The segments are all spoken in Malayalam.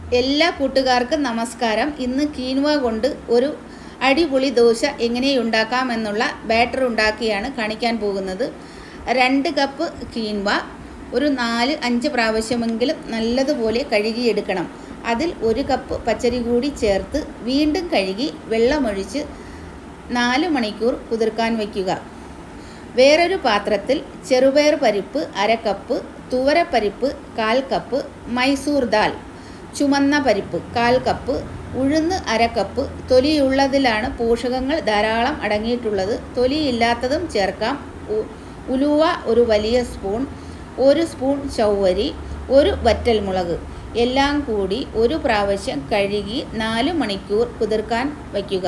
എല്ലാ കൂട്ടുകാർക്കും നമസ്കാരം ഇന്ന് കീൻവ കൊണ്ട് ഒരു അടിപൊളി ദോശ എങ്ങനെയുണ്ടാക്കാമെന്നുള്ള ബാറ്റർ ഉണ്ടാക്കിയാണ് കാണിക്കാൻ പോകുന്നത് രണ്ട് കപ്പ് കീൻവ ഒരു നാല് അഞ്ച് പ്രാവശ്യമെങ്കിലും നല്ലതുപോലെ കഴുകിയെടുക്കണം അതിൽ ഒരു കപ്പ് പച്ചരി കൂടി ചേർത്ത് വീണ്ടും കഴുകി വെള്ളമൊഴിച്ച് നാല് മണിക്കൂർ കുതിർക്കാൻ വയ്ക്കുക വേറൊരു പാത്രത്തിൽ ചെറുപയർ പരിപ്പ് അര കപ്പ് തുവരപ്പരിപ്പ് കാൽ കപ്പ് മൈസൂർ ദാൽ ചുമന്ന പരിപ്പ് കാൽ കപ്പ് ഉഴുന്ന് അര കപ്പ് തൊലിയുള്ളതിലാണ് പോഷകങ്ങൾ ധാരാളം അടങ്ങിയിട്ടുള്ളത് തൊലിയില്ലാത്തതും ചേർക്കാം ഉ- ഉലുവ ഒരു വലിയ സ്പൂൺ ഒരു സ്പൂൺ ചൗവരി ഒരു വറ്റൽമുളക് എല്ലാം കൂടി ഒരു പ്രാവശ്യം കഴുകി നാല് മണിക്കൂർ കുതിർക്കാൻ വയ്ക്കുക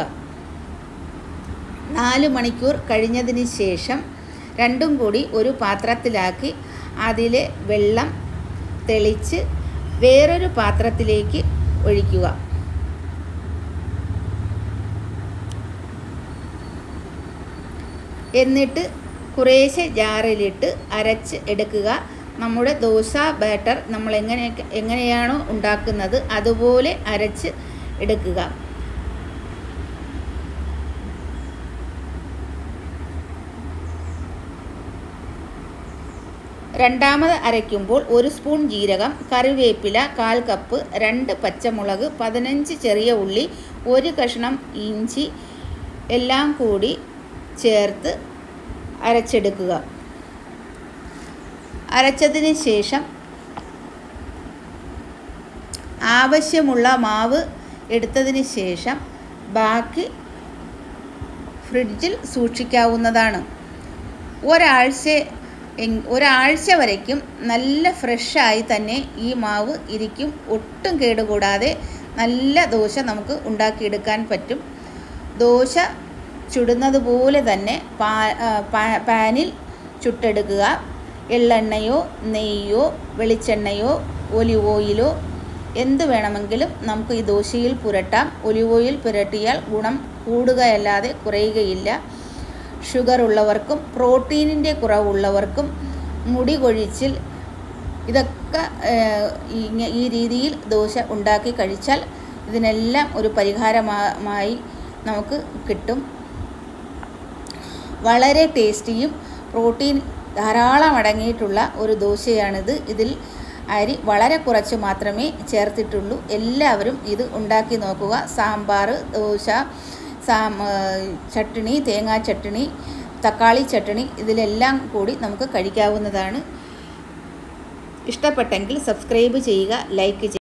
നാല് മണിക്കൂർ കഴിഞ്ഞതിന് ശേഷം രണ്ടും കൂടി ഒരു പാത്രത്തിലാക്കി അതിലെ വെള്ളം തെളിച്ച് വേറൊരു പാത്രത്തിലേക്ക് ഒഴിക്കുക എന്നിട്ട് കുറേശ്ശെ ജാറിലിട്ട് അരച്ച് എടുക്കുക നമ്മുടെ ദോശ ബാറ്റർ നമ്മൾ എങ്ങനെ എങ്ങനെയാണോ ഉണ്ടാക്കുന്നത് അതുപോലെ അരച്ച് എടുക്കുക രണ്ടാമത് അരയ്ക്കുമ്പോൾ ഒരു സ്പൂൺ ജീരകം കറിവേപ്പില കാൽ കപ്പ് രണ്ട് പച്ചമുളക് പതിനഞ്ച് ചെറിയ ഉള്ളി ഒരു കഷ്ണം ഇഞ്ചി എല്ലാം കൂടി ചേർത്ത് അരച്ചെടുക്കുക അരച്ചതിന് ശേഷം ആവശ്യമുള്ള മാവ് എടുത്തതിന് ശേഷം ബാക്കി ഫ്രിഡ്ജിൽ സൂക്ഷിക്കാവുന്നതാണ് ഒരാഴ്ച എങ്- ഒരാഴ്ച വരയ്ക്കും നല്ല ഫ്രഷായി തന്നെ ഈ മാവ് ഇരിക്കും ഒട്ടും കേടുകൂടാതെ നല്ല ദോശ നമുക്ക് ഉണ്ടാക്കിയെടുക്കാൻ പറ്റും ദോശ ചുടുന്നത് പോലെ തന്നെ പാ ആ, പാ- പാനിൽ ചുട്ടെടുക്കുക എള്ളെണ്ണയോ നെയ്യോ വെളിച്ചെണ്ണയോ ഒലിവ് ഓയിലോ എന്ത് വേണമെങ്കിലും നമുക്ക് ഈ ദോശയിൽ പുരട്ടാം ഒലിവ് ഓയിൽ പുരട്ടിയാൽ ഗുണം കൂടുകയല്ലാതെ കുറയുകയില്ല ഷുഗർ ഉള്ളവർക്കും പ്രോട്ടീനിൻ്റെ കുറവുള്ളവർക്കും മുടി കൊഴിച്ചിൽ ഇതൊക്കെ ഏഹ്, ഇങ്ങ- ഈ രീതിയിൽ ദോശ ഉണ്ടാക്കി കഴിച്ചാൽ ഇതിനെല്ലാം ഒരു പരിഹാരമായി നമുക്ക് കിട്ടും വളരെ ടേസ്റ്റിയും പ്രോട്ടീൻ ധാരാളം അടങ്ങിയിട്ടുള്ള ഒരു ദോശയാണിത് ഇതിൽ അരി വളരെ കുറച്ച് മാത്രമേ ചേർത്തിട്ടുള്ളൂ എല്ലാവരും ഇത് ഉണ്ടാക്കി നോക്കുക സാമ്പാർ ദോശ സാം ചട്ടിണി തേങ്ങാ ചട്ടിണി തക്കാളി ചട്ടിണി ഇതിലെല്ലാം കൂടി നമുക്ക് കഴിക്കാവുന്നതാണ് ഇഷ്ടപ്പെട്ടെങ്കിൽ സബ്സ്ക്രൈബ് ചെയ്യുക ലൈക്ക് ചെയ്യുക